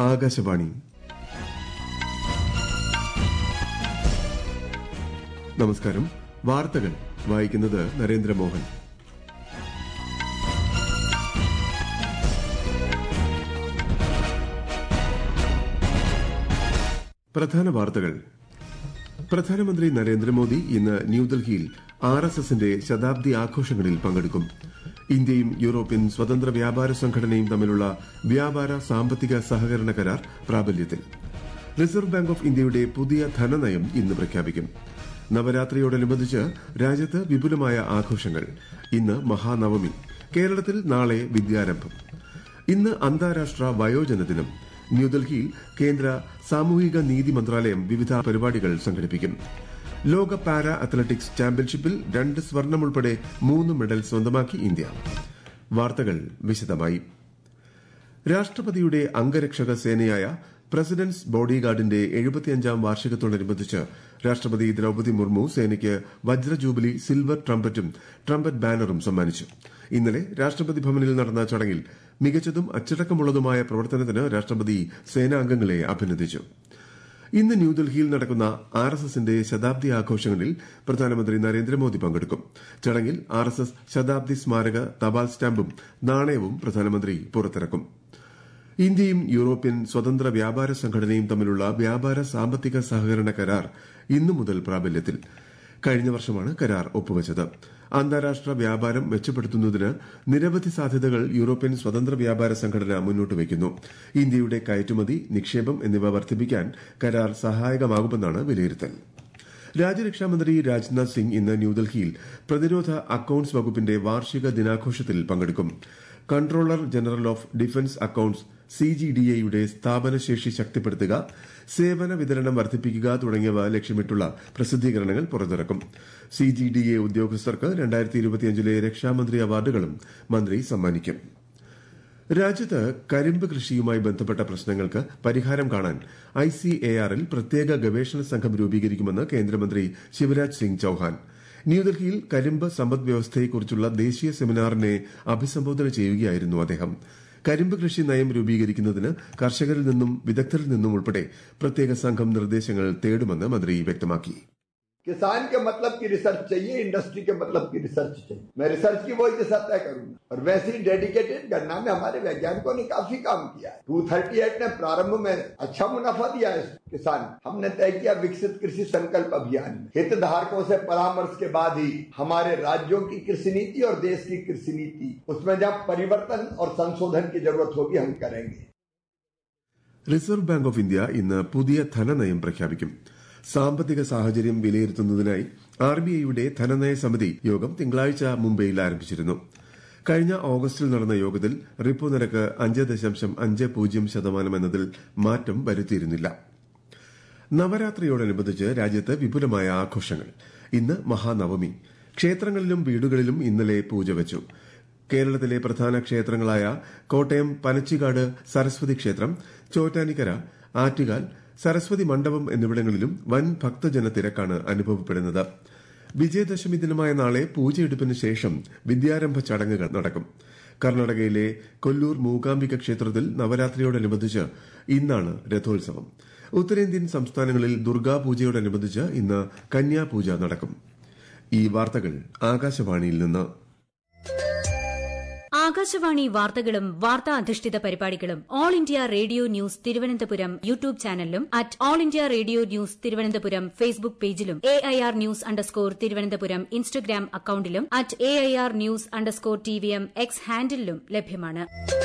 ആകാശവാണി നമസ്കാരം വാർത്തകൾ വായിക്കുന്നത് നരേന്ദ്രമോഹൻ പ്രധാന വാർത്തകൾ പ്രധാനമന്ത്രി നരേന്ദ്രമോദി ഇന്ന് ന്യൂഡൽഹിയിൽ ആർ എസ് എസിന്റെ ശതാബ്ദി ആഘോഷങ്ങളിൽ പങ്കെടുക്കും ഇന്ത്യയും യൂറോപ്യൻ സ്വതന്ത്ര വ്യാപാര സംഘടനയും തമ്മിലുള്ള വ്യാപാര സാമ്പത്തിക സഹകരണ കരാർ പ്രാബല്യത്തിൽ റിസർവ് ബാങ്ക് ഓഫ് ഇന്ത്യയുടെ പുതിയ ധനനയം ഇന്ന് പ്രഖ്യാപിക്കും നവരാത്രിയോടനുബന്ധിച്ച് രാജ്യത്ത് വിപുലമായ ആഘോഷങ്ങൾ ഇന്ന് മഹാനവമി കേരളത്തിൽ നാളെ വിദ്യാരംഭം ഇന്ന് അന്താരാഷ്ട്ര വയോജന ദിനം ന്യൂഡൽഹിയിൽ കേന്ദ്ര സാമൂഹിക നീതി മന്ത്രാലയം വിവിധ പരിപാടികൾ സംഘടിപ്പിക്കും ലോക പാരാ അത്ലറ്റിക്സ് ചാമ്പ്യൻഷിപ്പിൽ രണ്ട് സ്വർണം ഉൾപ്പെടെ മൂന്ന് മെഡൽ സ്വന്തമാക്കി ഇന്ത്യ വാർത്തകൾ വിശദമായി രാഷ്ട്രപതിയുടെ അംഗരക്ഷക സേനയായ പ്രസിഡന്റ്സ് ബോഡിഗാർഡിന്റെ എഴുപത്തിയഞ്ചാം വാർഷികത്തോടനുബന്ധിച്ച് രാഷ്ട്രപതി ദ്രൌപതി മുർമു സേനയ്ക്ക് വജ്ര ജൂബിലി സിൽവർ ട്രംപറ്റും ട്രംപറ്റ് ബാനറും സമ്മാനിച്ചു ഇന്നലെ രാഷ്ട്രപതി ഭവനിൽ നടന്ന ചടങ്ങിൽ മികച്ചതും അച്ചടക്കമുള്ളതുമായ പ്രവർത്തനത്തിന് രാഷ്ട്രപതി സേനാംഗങ്ങളെ അഭിനന്ദിച്ചു ഇന്ന് ന്യൂഡൽഹിയിൽ നടക്കുന്ന ആർ എസ് എസിന്റെ ശതാബ്ദി ആഘോഷങ്ങളിൽ പ്രധാനമന്ത്രി നരേന്ദ്രമോദി പങ്കെടുക്കും ചടങ്ങിൽ ആർ എസ് എസ് ശതാബ്ദി സ്മാരക തപാൽ സ്റ്റാമ്പും നാണയവും പ്രധാനമന്ത്രി പുറത്തിറക്കും ഇന്ത്യയും യൂറോപ്യൻ സ്വതന്ത്ര വ്യാപാര സംഘടനയും തമ്മിലുള്ള വ്യാപാര സാമ്പത്തിക സഹകരണ കരാർ ഇന്നു മുതൽ പ്രാബല്യത്തിൽ കഴിഞ്ഞ വർഷമാണ് കരാർ ഒപ്പുവച്ചത് അന്താരാഷ്ട്ര വ്യാപാരം മെച്ചപ്പെടുത്തുന്നതിന് നിരവധി സാധ്യതകൾ യൂറോപ്യൻ സ്വതന്ത്ര വ്യാപാര സംഘടന മുന്നോട്ട് വയ്ക്കുന്നു ഇന്ത്യയുടെ കയറ്റുമതി നിക്ഷേപം എന്നിവ വർദ്ധിപ്പിക്കാൻ കരാർ സഹായകമാകുമെന്നാണ് വിലയിരുത്തൽ രാജ്യരക്ഷാമന്ത്രി രാജ്നാഥ് സിംഗ് ഇന്ന് ന്യൂഡൽഹിയിൽ പ്രതിരോധ അക്കൌണ്ട്സ് വകുപ്പിന്റെ വാർഷിക ദിനാഘോഷത്തിൽ പങ്കെടുക്കും controller general of defence accounts സിജിഡിഎയുടെ സ്ഥാപനശേഷി ശക്തിപ്പെടുത്തുക സേവന വിതരണം വർദ്ധിപ്പിക്കുക തുടങ്ങിയവ ലക്ഷ്യമിട്ടുള്ള പ്രസിദ്ധീകരണങ്ങൾ പുറത്തിറക്കും സിജിഡിഎ ഉദ്യോഗസ്ഥർക്ക് ലെ രക്ഷാമന്ത്രി അവാർഡുകളും മന്ത്രി സമ്മാനിക്കും രാജ്യത്ത് കരിമ്പ് കൃഷിയുമായി ബന്ധപ്പെട്ട പ്രശ്നങ്ങൾക്ക് പരിഹാരം കാണാൻ ഐസിഎആറിൽ പ്രത്യേക ഗവേഷണ സംഘം രൂപീകരിക്കുമെന്ന് കേന്ദ്രമന്ത്രി ശിവരാജ് സിംഗ് ചൌഹാൻ ന്യൂഡൽഹിയിൽ കരിമ്പ് സമ്പദ് വ്യവസ്ഥയെക്കുറിച്ചുള്ള ദേശീയ സെമിനാറിനെ അഭിസംബോധന ചെയ്യുകയായിരുന്നു അദ്ദേഹം കരിമ്പ് കൃഷി നയം രൂപീകരിക്കുന്നതിന് കർഷകരിൽ നിന്നും വിദഗ്ധരിൽ നിന്നും ഉൾപ്പെടെ പ്രത്യേക സംഘം നിർദ്ദേശങ്ങൾ തേടുമെന്ന് മന്ത്രി വ്യക്തമാക്കി किसान के मतलब की रिसर्च चाहिए इंडस्ट्री के मतलब की रिसर्च चाहिए मैं रिसर्च की वही दिशा तय करूंगा और वैसे ही डेडिकेटेड गन्ना में हमारे वैज्ञानिकों ने काफी काम किया है टू थर्टी एट ने प्रारंभ में अच्छा मुनाफा दिया है किसान हमने तय किया विकसित कृषि संकल्प अभियान में हितधारकों से परामर्श के बाद ही हमारे राज्यों की कृषि नीति और देश की कृषि नीति उसमें जब परिवर्तन और संशोधन की जरूरत होगी हम करेंगे റിസർവ് ബാങ്ക് ഓഫ് ഇന്ത്യ ഇന്ന് പുതിയ ധനനയം പ്രഖ്യാപിക്കും സാമ്പത്തിക സാഹചര്യം വിലയിരുത്തുന്നതിനായി ആർ ബി ഐയുടെ ധനനയ സമിതി യോഗം തിങ്കളാഴ്ച മുംബൈയിൽ ആരംഭിച്ചിരുന്നു കഴിഞ്ഞ ഓഗസ്റ്റിൽ നടന്ന യോഗത്തിൽ റിപ്പോ നിരക്ക് അഞ്ച് ദശാംശം അഞ്ച് പൂജ്യം ശതമാനം എന്നതിൽ മാറ്റം വരുത്തിയിരുന്നില്ല നവരാത്രിയോടനുബന്ധിച്ച് രാജ്യത്ത് വിപുലമായ ആഘോഷങ്ങൾ ഇന്ന് മഹാനവമി ക്ഷേത്രങ്ങളിലും വീടുകളിലും ഇന്നലെ പൂജ വച്ചു കേരളത്തിലെ പ്രധാന ക്ഷേത്രങ്ങളായ കോട്ടയം പനച്ചിക്കാട് സരസ്വതി ക്ഷേത്രം ചോറ്റാനിക്കര ആറ്റുകാൽ സരസ്വതി മണ്ഡപം എന്നിവിടങ്ങളിലും വൻ ഭക്തജന തിരക്കാണ് അനുഭവപ്പെടുന്നത് വിജയദശമി ദിനമായ നാളെ പൂജയെടുപ്പിന് ശേഷം വിദ്യാരംഭ ചടങ്ങുകൾ നടക്കും കർണാടകയിലെ കൊല്ലൂർ മൂകാംബിക ക്ഷേത്രത്തിൽ നവരാത്രിയോടനുബന്ധിച്ച് ഇന്നാണ് രഥോത്സവം ഉത്തരേന്ത്യൻ സംസ്ഥാനങ്ങളിൽ ദുർഗാപൂജയോടനുബന്ധിച്ച് ഇന്ന് കന്യാപൂജ നടക്കും ഈ വാർത്തകൾ ആകാശവാണിയിൽ നിന്ന് ആകാശവാണി വാർത്തകളും വാർത്താ അധിഷ്ഠിത പരിപാടികളും all India radio news Thiruvananthapuram YouTube ചാനലിലും at all India radio news Thiruvananthapuram Facebook പേജിലും A I R news underscore Thiruvananthapuram Instagram അക്കൌണ്ടിലും at A I R news underscore T V M X ഹാൻഡിലും ലഭ്യമാണ്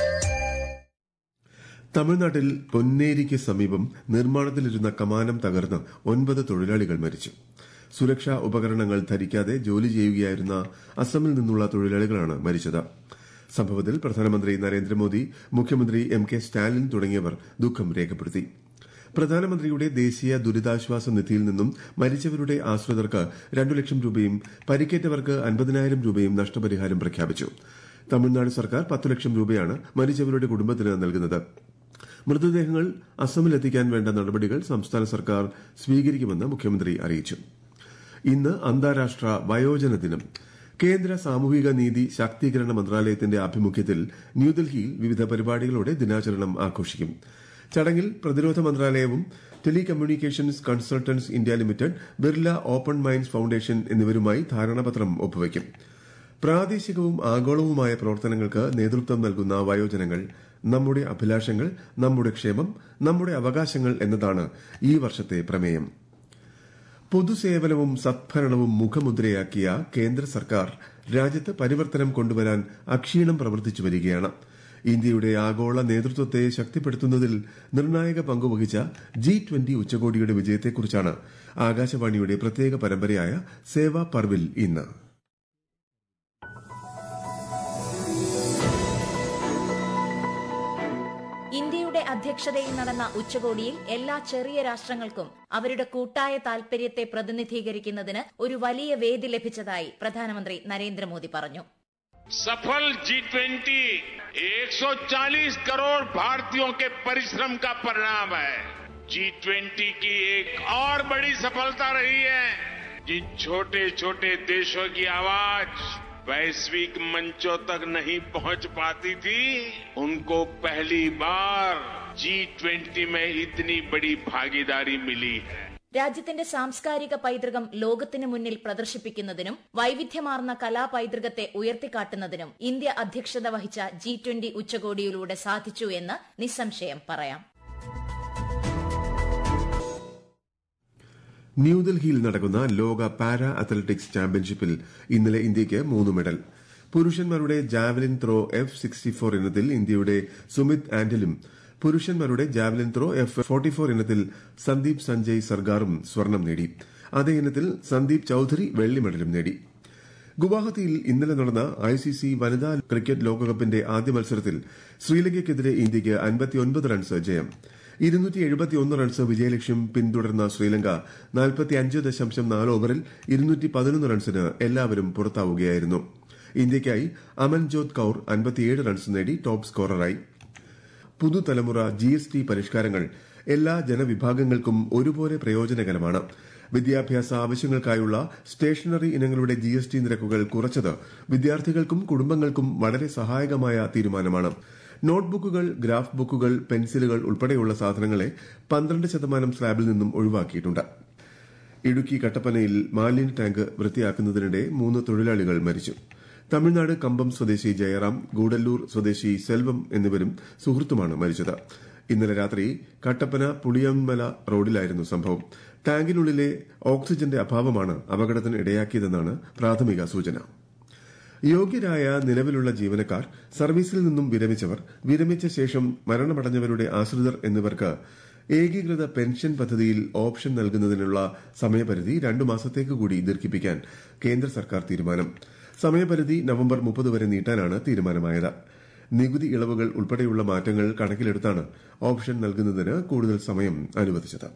തമിഴ്നാട്ടിൽ പൊന്നേരിക്ക് സമീപം നിർമ്മാണത്തിലിരുന്ന കമാനം തകർന്ന് ഒൻപത് തൊഴിലാളികൾ മരിച്ചു സുരക്ഷാ ഉപകരണങ്ങൾ ധരിക്കാതെ ജോലി ചെയ്യുകയായിരുന്ന അസമിൽ നിന്നുള്ള തൊഴിലാളികളാണ് മരിച്ചത് സംഭവത്തിൽ പ്രധാനമന്ത്രി നരേന്ദ്രമോദി മുഖ്യമന്ത്രി എം കെ സ്റ്റാലിൻ തുടങ്ങിയവർ ദുഃഖം രേഖപ്പെടുത്തി പ്രധാനമന്ത്രിയുടെ ദേശീയ ദുരിതാശ്വാസ നിധിയിൽ നിന്നും മരിച്ചവരുടെ ആശ്രിതർക്ക് രണ്ടു ലക്ഷം രൂപയും പരിക്കേറ്റവർക്ക് അൻപതിനായിരം രൂപയും നഷ്ടപരിഹാരം പ്രഖ്യാപിച്ചു തമിഴ്നാട് സർക്കാർ പത്ത് ലക്ഷം രൂപയാണ് മരിച്ചവരുടെ കുടുംബത്തിന് നൽകുന്നത് മൃതദേഹങ്ങൾ അസമിലെത്തിക്കാൻ വേണ്ട നടപടികൾ സംസ്ഥാന സർക്കാർ സ്വീകരിക്കുമെന്ന് മുഖ്യമന്ത്രി അറിയിച്ചു ഇന്ന് അന്താരാഷ്ട്ര വയോജന ദിനം കേന്ദ്ര സാമൂഹിക നീതി ശാക്തീകരണ മന്ത്രാലയത്തിന്റെ ആഭിമുഖ്യത്തിൽ ന്യൂഡൽഹിയിൽ വിവിധ പരിപാടികളോടെ ദിനാചരണം ആഘോഷിക്കും ചടങ്ങിൽ പ്രതിരോധ മന്ത്രാലയവും telecommunications consultants India limited Birla open minds foundation എന്നിവരുമായി ധാരണാപത്രം ഒപ്പുവയ്ക്കും പ്രാദേശികവും ആഗോളവുമായ പ്രവർത്തനങ്ങൾക്ക് നേതൃത്വം നൽകുന്ന വയോജനങ്ങൾ നമ്മുടെ അഭിലാഷങ്ങൾ നമ്മുടെ ക്ഷേമം നമ്മുടെ അവകാശങ്ങൾ എന്നതാണ് ഈ വർഷത്തെ പ്രമേയം പൊതുസേവനവും സദ്ഭരണവും മുഖമുദ്രയാക്കിയ കേന്ദ്ര സർക്കാർ രാജ്യത്ത് പരിവർത്തനം കൊണ്ടുവരാൻ അക്ഷീണം പ്രവർത്തിച്ചു വരികയാണ് ഇന്ത്യയുടെ ആഗോള നേതൃത്വത്തെ ശക്തിപ്പെടുത്തുന്നതിൽ നിർണായക പങ്കുവഹിച്ച ജി ട്വന്റി ഉച്ചകോടിയുടെ വിജയത്തെക്കുറിച്ചാണ് ആകാശവാണിയുടെ പ്രത്യേക പരമ്പരയായ സേവാ പർവിൽ ഇന്ന് ഇന്ത്യയുടെ അധ്യക്ഷതയിൽ നടന്ന ഉച്ചകോടിയിൽ എല്ലാ ചെറിയ രാഷ്ട്രങ്ങൾക്കും അവരുടെ കൂട്ടായ താൽപര്യത്തെ പ്രതിനിധീകരിക്കുന്നതിന് ഒരു വലിയ വേദി ലഭിച്ചതായി പ്രധാനമന്ത്രി നരേന്ദ്രമോദി പറഞ്ഞു सफल जी ट्वेंटी 140 करोड़ भारतीयों के परिश्रम का परिणाम है जी ट्वेंटी की एक और बड़ी सफलता रही है जिन छोटे छोटे देशों की आवाज वैश्विक मंचों तक नहीं पहुंच पाती थी उनको पहली बार जी ट्वेंटी में इतनी बड़ी भागीदारी मिली है രാജ്യത്തിന്റെ സാംസ്കാരിക പൈതൃകം ലോകത്തിന് മുന്നിൽ പ്രദർശിപ്പിക്കുന്നതിനും വൈവിധ്യമാർന്ന കലാപൈതൃകത്തെ ഉയർത്തിക്കാട്ടുന്നതിനും ഇന്ത്യ അധ്യക്ഷത വഹിച്ച ജി ട്വന്റി ഉച്ചകോടിയിലൂടെ സാധിച്ചു എന്ന് നിസ്സംശയം പറയാം ന്യൂഡൽഹിയിൽ നടക്കുന്ന ലോക പാരാ അത്ലറ്റിക്സ് ചാമ്പ്യൻഷിപ്പിൽ ഇന്നലെ ഇന്ത്യയ്ക്ക് മൂന്ന് മെഡൽ പുരുഷന്മാരുടെ javelin throw F sixty four ഇനത്തിൽ ഇന്ത്യയുടെ സുമിത് ആന്റലും പുരുഷന്മാരുടെ javelin throw F forty four ഇനത്തിൽ സന്ദീപ് സഞ്ജയ് സർഗാറും സ്വർണം നേടി അതേ ഇനത്തിൽ സന്ദീപ് ചൌധരി വെള്ളി മെഡലും നേടി ഗുവാഹത്തിയിൽ ഇന്നലെ നടന്ന ഐസിസി വനിതാ ക്രിക്കറ്റ് ലോകകപ്പിന്റെ ആദ്യ മത്സരത്തിൽ ശ്രീലങ്കയ്ക്കെതിരെ ഇന്ത്യയ്ക്ക് അൻപത്തിയൊൻപത് റൺസ് ജയം ഇരുന്നൂറ്റി എഴുപത്തിയൊന്ന് റൺസ് വിജയലക്ഷ്യം പിന്തുടർന്ന ശ്രീലങ്ക നാൽപ്പത്തിയഞ്ച് ദശാംശം നാല് ഓവറിൽ ഇരുന്നൂറ്റി പതിനൊന്ന് റൺസിന് എല്ലാവരും പുറത്താവുകയായിരുന്നു ഇന്ത്യയ്ക്കായി അമൻജോത് കൌർ അൻപത്തിയേഴ് റൺസ് നേടി ടോപ്പ് സ്കോററായി പുതുതലമുറ ജി എസ് ടി പരിഷ്കാരങ്ങൾ എല്ലാ ജനവിഭാഗങ്ങൾക്കും ഒരുപോലെ പ്രയോജനകരമാണ് വിദ്യാഭ്യാസ ആവശ്യങ്ങൾക്കായുള്ള സ്റ്റേഷനറി ഇനങ്ങളുടെ ജി എസ് ടി നിരക്കുകൾ കുറച്ചത് വിദ്യാർത്ഥികൾക്കും കുടുംബങ്ങൾക്കും വളരെ സഹായകമായ തീരുമാനമാണ് നോട്ട്ബുക്കുകൾ ഗ്രാഫ് ബുക്കുകൾ പെൻസിലുകൾ ഉൾപ്പെടെയുള്ള സാധനങ്ങളെ പന്ത്രണ്ട് ശതമാനം സ്ലാബിൽ നിന്നും ഒഴിവാക്കിയിട്ടുണ്ട് ഇടുക്കി കട്ടപ്പനയിൽ മാലിന്യ ടാങ്ക് വൃത്തിയാക്കുന്നതിനിടെ മൂന്ന് തൊഴിലാളികൾ മരിച്ചു തമിഴ്നാട് കമ്പം സ്വദേശി ജയറാം ഗൂഡല്ലൂർ സ്വദേശി സെൽവം എന്നിവരും സുഹൃത്തുമാണ് മരിച്ചത് ഇന്നലെ രാത്രി കട്ടപ്പന പുളിയമ്മല റോഡിലായിരുന്നു സംഭവം ടാങ്കിനുള്ളിലെ ഓക്സിജന്റെ അഭാവമാണ് അപകടത്തിന് ഇടയാക്കിയതെന്നാണ് പ്രാഥമിക സൂചന യോഗ്യരായ നിലവിലുള്ള ജീവനക്കാർ സർവീസിൽ നിന്നും വിരമിച്ചവർ വിരമിച്ച ശേഷം മരണമടഞ്ഞവരുടെ ആശ്രിതർ എന്നിവർക്ക് ഏകീകൃത പെൻഷൻ പദ്ധതിയിൽ ഓപ്ഷൻ നൽകുന്നതിനുള്ള സമയപരിധി രണ്ടു മാസത്തേക്ക് കൂടി ദീർഘിപ്പിക്കാൻ കേന്ദ്ര സർക്കാർ തീരുമാനം സമയപരിധി നവംബർ മുപ്പത് വരെ നീട്ടാനാണ് തീരുമാനമായത് നികുതി ഇളവുകൾ ഉൾപ്പെടെയുള്ള മാറ്റങ്ങൾ കണക്കിലെടുത്താണ് ഓപ്ഷൻ നൽകുന്നതിന് കൂടുതൽ സമയം അനുവദിച്ചത്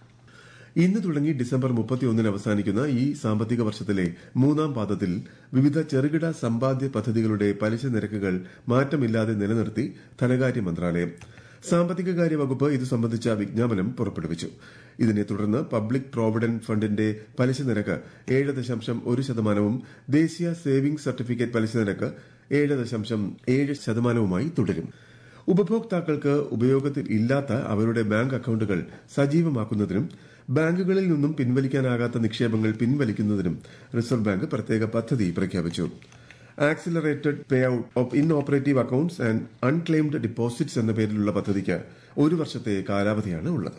ഇന്ന് തുടങ്ങി ഡിസംബർ മുപ്പത്തിയൊന്നിന് അവസാനിക്കുന്ന ഈ സാമ്പത്തിക വർഷത്തിലെ മൂന്നാം പാദത്തിൽ വിവിധ ചെറുകിട സമ്പാദ്യ പദ്ധതികളുടെ പലിശ നിരക്കുകൾ മാറ്റമില്ലാതെ നിലനിർത്തി ധനകാര്യ മന്ത്രാലയം സാമ്പത്തികകാര്യ വകുപ്പ് ഇത് സംബന്ധിച്ച വിജ്ഞാപനം പുറപ്പെടുവിച്ചു ഇതിനെ തുടർന്ന് പബ്ലിക് പ്രോവിഡന്റ് ഫണ്ടിന്റെ പലിശ നിരക്ക് ഏഴ് ദശാംശം ഒരു ശതമാനവും ദേശീയ സേവിംഗ്സ് സർട്ടിഫിക്കറ്റ് പലിശ നിരക്ക് ഏഴ് ദശാംശം ഏഴ് ശതമാനവുമായി തുടരും ഉപഭോക്താക്കൾക്ക് ഉപയോഗത്തിൽ ഇല്ലാത്ത അവരുടെ ബാങ്ക് അക്കൌണ്ടുകൾ സജീവമാക്കുന്നതിനും ബാങ്കുകളിൽ നിന്നും പിൻവലിക്കാനാകാത്ത നിക്ഷേപങ്ങൾ പിൻവലിക്കുന്നതിനും റിസർവ് ബാങ്ക് പ്രത്യേക പദ്ധതി പ്രഖ്യാപിച്ചു accelerated pay out of inoperative accounts and unclaimed deposits എന്ന പേരിലുള്ള പദ്ധതിക്ക് ഒരു വർഷത്തെ കാലാവധിയാണ് ഉള്ളത്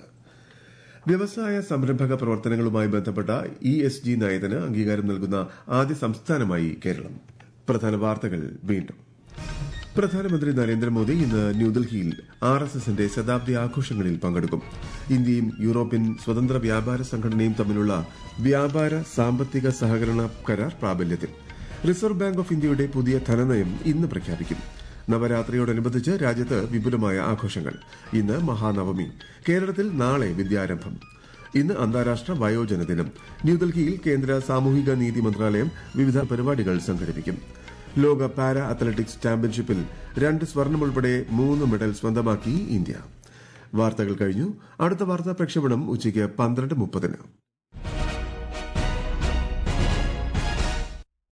വ്യവസായ സംരംഭക പ്രവർത്തനങ്ങളുമായി ബന്ധപ്പെട്ട ഇ എസ് ജി നയത്തിന് അംഗീകാരം നൽകുന്ന ആദ്യ സംസ്ഥാനമായി കേരളം പ്രധാന വാർത്തകൾ വീണ്ടും പ്രധാനമന്ത്രി നരേന്ദ്രമോദി ഇന്ന് ന്യൂഡൽഹിയിൽ ആർ എസ് എസിന്റെ ശതാബ്ദി ആഘോഷങ്ങളിൽ പങ്കെടുക്കും ഇന്ത്യയും യൂറോപ്യൻ സ്വതന്ത്ര വ്യാപാര സംഘടനയും തമ്മിലുള്ള വ്യാപാര സാമ്പത്തിക സഹകരണ കരാർ പ്രാബല്യത്തിൽ റിസർവ് ബാങ്ക് ഓഫ് ഇന്ത്യയുടെ പുതിയ ധനനയം ഇന്ന് പ്രഖ്യാപിക്കും നവരാത്രിയോടനുബന്ധിച്ച് രാജ്യത്ത് വിപുലമായ ആഘോഷങ്ങൾ ഇന്ന് മഹാനവമി കേരളത്തിൽ നാളെ വിദ്യാരംഭം ഇന്ന് അന്താരാഷ്ട്ര വയോജന ദിനം ന്യൂഡൽഹിയിൽ കേന്ദ്ര സാമൂഹിക നീതി മന്ത്രാലയം വിവിധ പരിപാടികൾ സംഘടിപ്പിക്കും ലോക പാരാ അത്ലറ്റിക്സ് ചാമ്പ്യൻഷിപ്പിൽ രണ്ട് സ്വർണം ഉൾപ്പെടെ മൂന്ന് മെഡൽ സ്വന്തമാക്കി ഇന്ത്യ വാർത്തകൾ കഴിഞ്ഞു അടുത്ത വാർത്താ പ്രക്ഷേപണം ഉച്ചയ്ക്ക് പന്ത്രണ്ട് മുപ്പതിന്